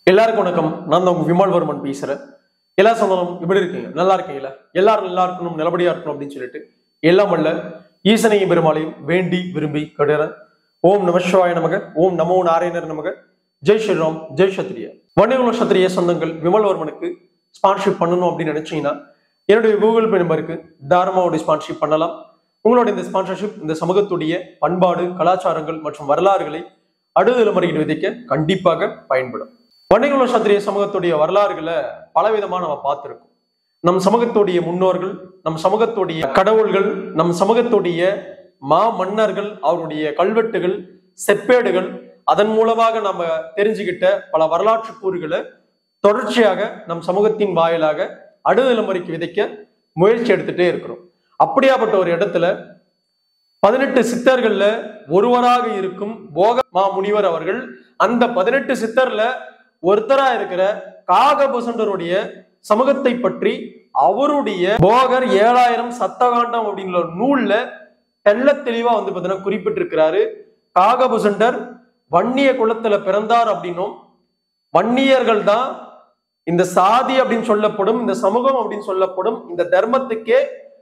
எல்லாருக்கும் வணக்கம் நான் தான் உங்க விமல் வர்மன் பேசுறேன் எல்லா சொந்தம் இப்படி இருக்கீங்க நல்லா இருக்கீங்களா எல்லாரும் நல்லா இருக்கணும் நல்லபடியா இருக்கணும் அப்படின்னு சொல்லிட்டு எல்லாம் வல்ல ஈசனையும் பெருமாளையும் வேண்டி விரும்பி கடுறேன் ஓம் நம சிவாய நமக ஓம் நமோ நாராயணர் நமக ஜெய் ஸ்ரீராம் ஜெய் சத்ரிய வன்னியகுல சத்திரிய சொந்தங்கள் விமல்வர்மனுக்கு ஸ்பான்ஷிப் பண்ணணும் அப்படின்னு நினைச்சீங்கன்னா என்னுடைய கூகுள் பே நம்பருக்கு தாராளமாக ஸ்பான்ஷிப் பண்ணலாம் உங்களோட இந்த ஸ்பான்சர்ஷிப் இந்த சமூகத்துடைய பண்பாடு கலாச்சாரங்கள் மற்றும் வரலாறுகளை அடுத்த தலைமுறையில் விதைக்க கண்டிப்பாக பயன்படும் வன்னியகுல சத்திரிய சமூகத்துடைய வரலாறுகளை பலவிதமா நம்ம பார்த்திருக்கோம் நம் சமூகத்துடைய முன்னோர்கள் நம் சமூகத்துடைய கடவுள்கள் நம் சமூகத்துடைய மா மன்னர்கள் அவருடைய கல்வெட்டுகள் செப்பேடுகள் அதன் மூலமாக நம்ம தெரிஞ்சுக்கிட்ட பல வரலாற்று கூறுகளை தொடர்ச்சியாக நம் சமூகத்தின் வாயிலாக அடுத்த தலைமுறைக்கு விதைக்க முயற்சி எடுத்துட்டே இருக்கிறோம் அப்படியாப்பட்ட ஒரு இடத்துல பதினெட்டு சித்தர்கள்ல ஒருவராக இருக்கும் போக மா முனிவர் அவர்கள் அந்த பதினெட்டு சித்தர்ல ஒருத்தரா இருக்கிற காகபுசண்டருடைய சமூகத்தை பற்றி அவருடைய போகர் ஏழாயிரம் சத்தகாண்டம் அப்படிங்கிற ஒரு நூல்ல தெள்ள தெளிவா வந்து பாத்தீங்கன்னா குறிப்பிட்டிருக்கிறாரு காகபுசண்டர் வன்னிய குலத்துல பிறந்தார் அப்படின்னும் வன்னியர்கள் தான் இந்த சாதி அப்படின்னு சொல்லப்படும் இந்த சமூகம் அப்படின்னு சொல்லப்படும் இந்த தர்மத்துக்கே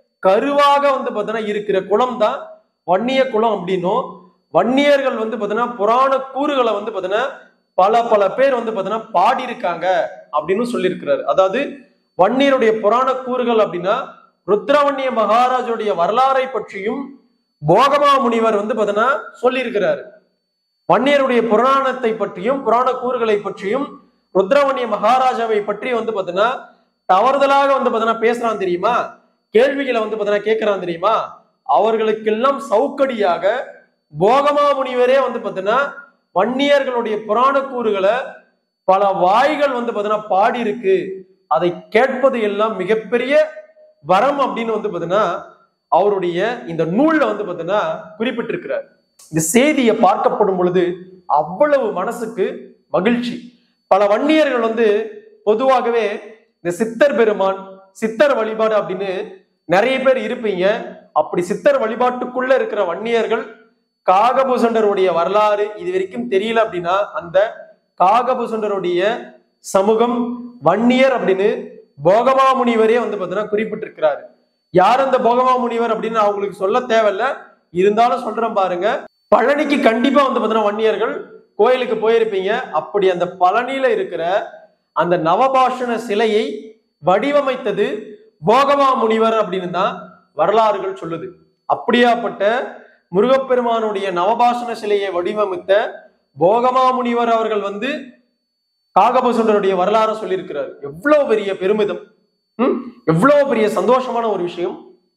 கருவாக வந்து பாத்தீங்கன்னா இருக்கிற குலம் தான் வன்னிய குலம் அப்படின்னும் வன்னியர்கள் வந்து பாத்தீங்கன்னா புராண கூறுகளை வந்து பாத்தீங்கன்னா பல பல பேர் வந்து பாத்தீங்கன்னா பாடியிருக்காங்க அப்படின்னு சொல்லியிருக்கிறாரு அதாவது வன்னியருடைய புராண கூறுகள் அப்படின்னா ருத்ரவன்னிய மகாராஜுடைய வரலாறை பற்றியும் போகமா முனிவர் வந்து பாத்தீங்கன்னா சொல்லியிருக்கிறாரு வன்னியருடைய புராணத்தை பற்றியும் புராண கூறுகளை பற்றியும் ருத்ரவன்னிய மகாராஜாவை பற்றி வந்து பாத்தீங்கன்னா தவறுதலாக வந்து பாத்தீங்கன்னா பேசுறான் தெரியுமா கேள்விகளை வந்து பாத்தீங்கன்னா கேட்கிறான் தெரியுமா அவர்களுக்கெல்லாம் சவுக்கடியாக போகமா முனிவரே வந்து பாத்தீங்கன்னா வன்னியர்களுடைய புராண கூறுகளை பல வாய்கள் வந்து பாத்தீங்கன்னா பாடி இருக்கு அதை கேட்பது எல்லாம் மிகப்பெரிய வரம் அப்படின்னு வந்து பாத்தீங்கன்னா அவருடைய இந்த நூல்ல வந்து பாத்தீங்கன்னா குறிப்பிட்டிருக்கிறார் இந்த செய்தியை பார்க்கப்படும் பொழுது அவ்வளவு மனசுக்கு மகிழ்ச்சி பல வன்னியர்கள் வந்து பொதுவாகவே இந்த சித்தர் பெருமான் சித்தர் வழிபாடு அப்படின்னு நிறைய பேர் இருப்பீங்க அப்படி சித்தர் வழிபாட்டுக்குள்ள இருக்கிற வன்னியர்கள் காகபூசண்டருடைய வரலாறு இது வரைக்கும் தெரியல அப்படின்னா அந்த காகபூசண்டருடைய சமூகம் வன்னியர் அப்படின்னு போகமா முனிவரே வந்து பாத்தீங்கன்னா குறிப்பிட்டிருக்கிறாரு யார் அந்த போகமா முனிவர் அப்படின்னு நான் உங்களுக்கு சொல்ல தேவையில்ல இருந்தாலும் சொல்றேன் பாருங்க பழனிக்கு கண்டிப்பா வந்து பாத்தீங்கன்னா வன்னியர்கள் கோயிலுக்கு போயிருப்பீங்க அப்படி அந்த பழனியில இருக்கிற அந்த நவபாஷண சிலையை வடிவமைத்தது போகமா முனிவர் அப்படின்னு தான் வரலாறுகள் சொல்லுது அப்படியாப்பட்ட முருகப்பெருமானுடைய நவபாஷண சிலையை வடிவமைத்த போகமா முனிவர் அவர்கள் வந்து காகபசுண்டருடைய வரலாறு சொல்லியிருக்கிறார் எவ்வளவு பெரிய பெருமிதம் ம்? எவ்வளவு பெரிய சந்தோஷமான ஒரு விஷயம்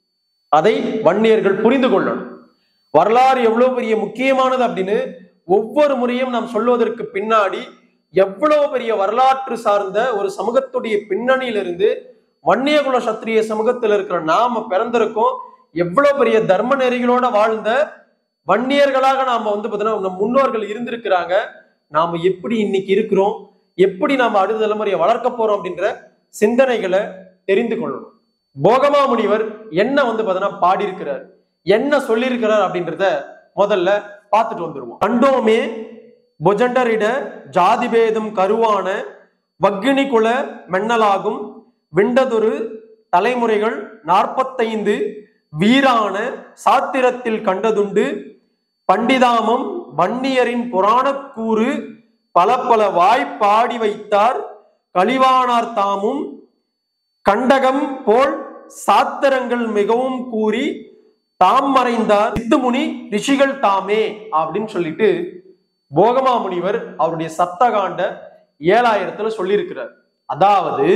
அதை வன்னியர்கள் புரிந்து கொள்ளணும் வரலாறு எவ்வளவு பெரிய முக்கியமானது அப்படின்னு ஒவ்வொரு முறையும் நாம் சொல்வதற்கு பின்னாடி எவ்வளவு பெரிய வரலாற்று சார்ந்த ஒரு சமூகத்துடைய பின்னணியிலிருந்து வன்னியகுல சத்திரிய சமூகத்தில் இருக்கிற நாம பிறந்திருக்கோம் எவ்வளவு பெரிய தர்ம நெறிகளோட வாழ்ந்த வன்னியர்களாக நாம வந்து பார்த்தீங்கன்னா நம் முன்னோர்கள் இருந்திருக்கிறாங்க நாம எப்படி இன்னைக்கு இருக்கிறோம் எப்படி நாம அடுத்த தலைமுறையை வளர்க்க போறோம் அப்படின்ற சிந்தனைகளை தெரிந்து கொள்ளணும் போகமா முனிவர் என்ன வந்து பார்த்தீங்கன்னா பாடியிருக்கிறார் என்ன சொல்லியிருக்கிறார் அப்படின்றத முதல்ல பார்த்துட்டு வந்துருவோம் கண்டோமே புஜண்டரிட ஜாதி பேதம் கருவான வக்கினி குல மென்னலாகும் விண்டதொரு தலைமுறைகள் நாற்பத்தைந்து வீரான சாத்திரத்தில் கண்டதுண்டு பண்டிதாமம் வன்னியரின் புராணக்கூறு பல பல வாய் பாடி வைத்தார் கலிவானார் தாமும் கண்டகம் போல் சாத்திரங்கள் மிகவும் கூறி தாம் மறைந்தார் சித்துமுனி ரிஷிகள் தாமே அப்படின்னு சொல்லிட்டு போகமா முனிவர் அவருடைய சப்தகாண்ட ஏழாயிரத்துல சொல்லியிருக்கிறார் அதாவது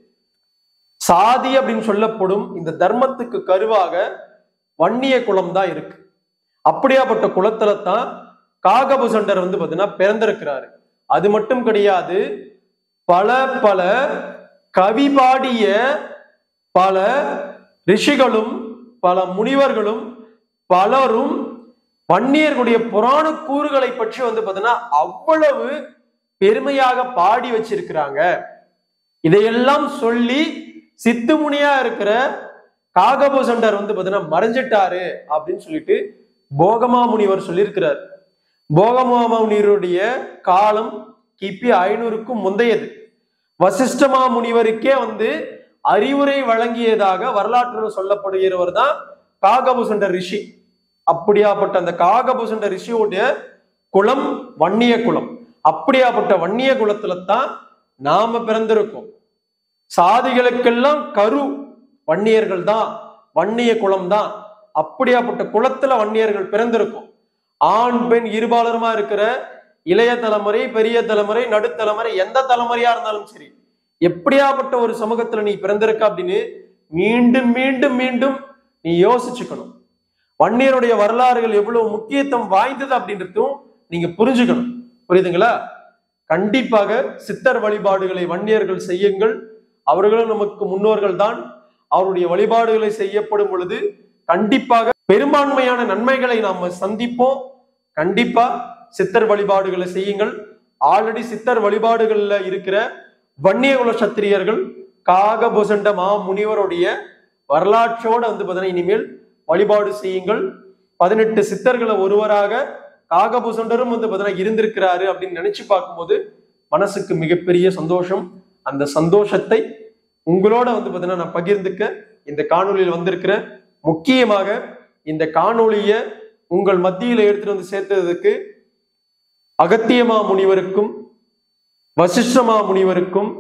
சாதி அப்படின்னு சொல்லப்படும் இந்த தர்மத்துக்கு கருவாக வன்னிய குலம் தான் இருக்கு அப்படியாப்பட்ட குலத்துல தான் காகபுசண்டர் வந்து பாத்தீங்கன்னா பிறந்திருக்கிறாரு அது மட்டும் கிடையாது பல பல கவி பாடிய பல ரிஷிகளும் பல முனிவர்களும் பலரும் வன்னியர்களுடைய புராண கூறுகளை பற்றி வந்து பாத்தீங்கன்னா அவ்வளவு பெருமையாக பாடி வச்சிருக்கிறாங்க இதையெல்லாம் சொல்லி சித்துமுனியா இருக்கிற காகபூசண்டர் வந்து பாத்தீங்கன்னா மறைஞ்சிட்டாரு அப்படின்னு சொல்லிட்டு போகமா முனிவர் சொல்லியிருக்கிறார் போகமா முனிவருடைய காலம் கிபி ஐநூறுக்கும் முந்தையது வசிஷ்டமா முனிவருக்கே வந்து அறிவுரை வழங்கியதாக வரலாற்றில் சொல்லப்படுகிறவர் தான் காகபுசுண்ட ரிஷி அப்படியாப்பட்ட அந்த காகபுசுண்ட ரிஷியோடைய குலம் வன்னிய குலம் அப்படியாப்பட்ட வன்னிய குலத்துல தான் நாம பிறந்திருக்கோம் சாதிகளுக்கெல்லாம் கரு வன்னியர்கள் தான் வன்னிய குலம் தான் அப்படியாப்பட்ட குலத்துல வன்னியர்கள் பிறந்திருக்கும் ஆண் பெண் இருபாலருமா இருக்கிற இளைய தலைமுறை பெரிய தலைமுறை நடுத்தலைமுறை எந்த தலைமுறையா இருந்தாலும் சரி எப்படியாப்பட்ட ஒரு சமூகத்துல நீ பிறந்திருக்க அப்படின்னு மீண்டும் மீண்டும் மீண்டும் நீ யோசிச்சுக்கணும் வன்னியருடைய வரலாறுகள் எவ்வளவு முக்கியத்துவம் வாய்ந்தது அப்படின்றதும் நீங்க புரிஞ்சுக்கணும் புரியுதுங்களா கண்டிப்பாக சித்தர் வழிபாடுகளை வன்னியர்கள் செய்யுங்கள் அவர்களும் நமக்கு முன்னோர்கள் தான் அவருடைய வழிபாடுகளை செய்யப்படும் பொழுது கண்டிப்பாக பெரும்பான்மையான நன்மைகளை நாம சந்திப்போம் கண்டிப்பா சித்தர் வழிபாடுகளை செய்யுங்கள் ஆல்ரெடி சித்தர் வழிபாடுகள்ல இருக்கிற வன்னியகுல சத்திரியர்கள் காகபுசண்ட மா முனிவருடைய வரலாற்றோட வந்து பார்த்தீங்கன்னா இனிமேல் வழிபாடு செய்யுங்கள் பதினெட்டு சித்தர்களை ஒருவராக காகபுசண்டரும் வந்து பார்த்தீங்கன்னா இருந்திருக்கிறாரு அப்படின்னு நினைச்சு பார்க்கும்போது மனசுக்கு மிகப்பெரிய சந்தோஷம் அந்த சந்தோஷத்தை உங்களோட வந்து பார்த்தீங்கன்னா நான் பகிர்ந்துக்க இந்த காணொளியில் வந்திருக்கிற முக்கியமாக இந்த காணொளிய உங்கள் மத்தியில எடுத்துட்டு வந்து சேர்த்ததுக்கு அகத்தியமா முனிவருக்கும் வசிஷ்டமா முனிவருக்கும்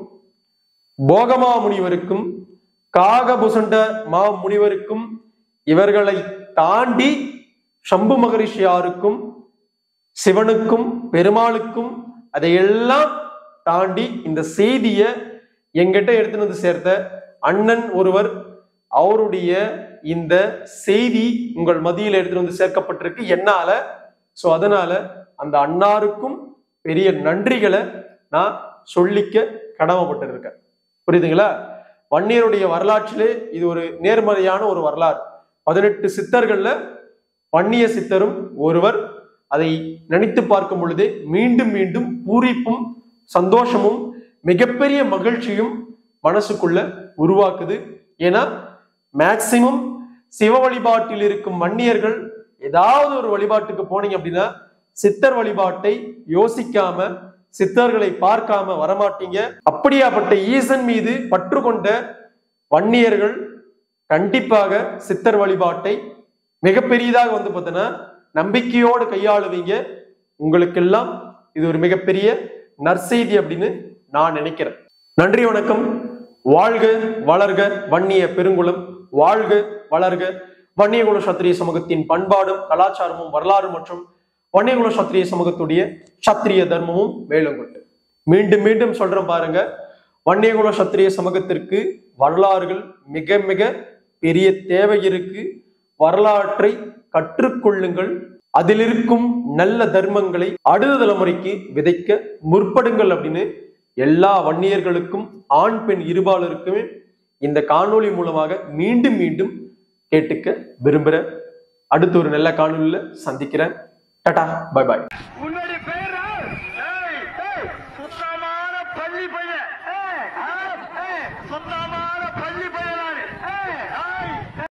போகமா முனிவருக்கும் காகபுசண்ட மா முனிவருக்கும் இவர்களை தாண்டி சம்பு மகரிஷியாருக்கும் சிவனுக்கும் பெருமாளுக்கும் அதையெல்லாம் தாண்டி இந்த செய்திய எங்கிட்ட எடுத்துட்டு வந்து சேர்த்த அண்ணன் ஒருவர் அவருடைய இந்த செய்தி உங்கள் மத்தியில் எடுத்துட்டு வந்து சேர்க்கப்பட்டிருக்கு என்னால சோ அதனால அந்த அன்னாருக்கும் பெரிய நன்றிகளை நான் சொல்லிக்க கடமைப்பட்டிருக்கேன் புரியுதுங்களா வன்னியருடைய வரலாற்றிலே இது ஒரு நேர்மறையான ஒரு வரலாறு பதினெட்டு சித்தர்கள்ல வன்னிய சித்தரும் ஒருவர் அதை நினைத்து பார்க்கும் பொழுதே மீண்டும் மீண்டும் பூரிப்பும் சந்தோஷமும் மிகப்பெரிய மகிழ்ச்சியும் மனசுக்குள்ள உருவாக்குது ஏன்னா மேக்சிமம் சிவ வழிபாட்டில் இருக்கும் வன்னியர்கள் ஏதாவது ஒரு வழிபாட்டுக்கு போனீங்க அப்படின்னா சித்தர் வழிபாட்டை யோசிக்காம சித்தர்களை பார்க்காம வரமாட்டீங்க அப்படியாப்பட்ட ஈசன் மீது பற்று கொண்ட வன்னியர்கள் கண்டிப்பாக சித்தர் வழிபாட்டை மிகப்பெரியதாக வந்து பார்த்தீங்கன்னா நம்பிக்கையோடு கையாளுவீங்க உங்களுக்கெல்லாம் இது ஒரு மிகப்பெரிய நற்செய்தி அப்படின்னு நான் நினைக்கிறேன் நன்றி வணக்கம் வாழ்க வளர்க வன்னிய பெருங்குளம் வாழ்க வளர்க வன்னியகுல சத்திரிய சமூகத்தின் பண்பாடும் கலாச்சாரமும் வரலாறு மற்றும் வன்னியகுல சத்திரிய சமூகத்துடைய சத்திரிய தர்மமும் மேலோங்கொண்டு மீண்டும் மீண்டும் சொல்றேன் பாருங்க வன்னியகுல சத்திரிய சமூகத்திற்கு வரலாறுகள் மிக மிக பெரிய தேவை இருக்கு வரலாற்றை கற்றுக்கொள்ளுங்கள் அதில் இருக்கும் நல்ல தர்மங்களை அடுத்த தலைமுறைக்கு விதைக்க முற்படுங்கள் அப்படின்னு எல்லா வன்னியர்களுக்கும் ஆண் பெண் இருபாலருக்குமே இந்த காணொளி மூலமாக மீண்டும் மீண்டும் கேட்டுக்க விரும்புறேன் அடுத்து ஒரு நல்ல காணொளியில சந்திக்கிறேன் டாடா பை பாய்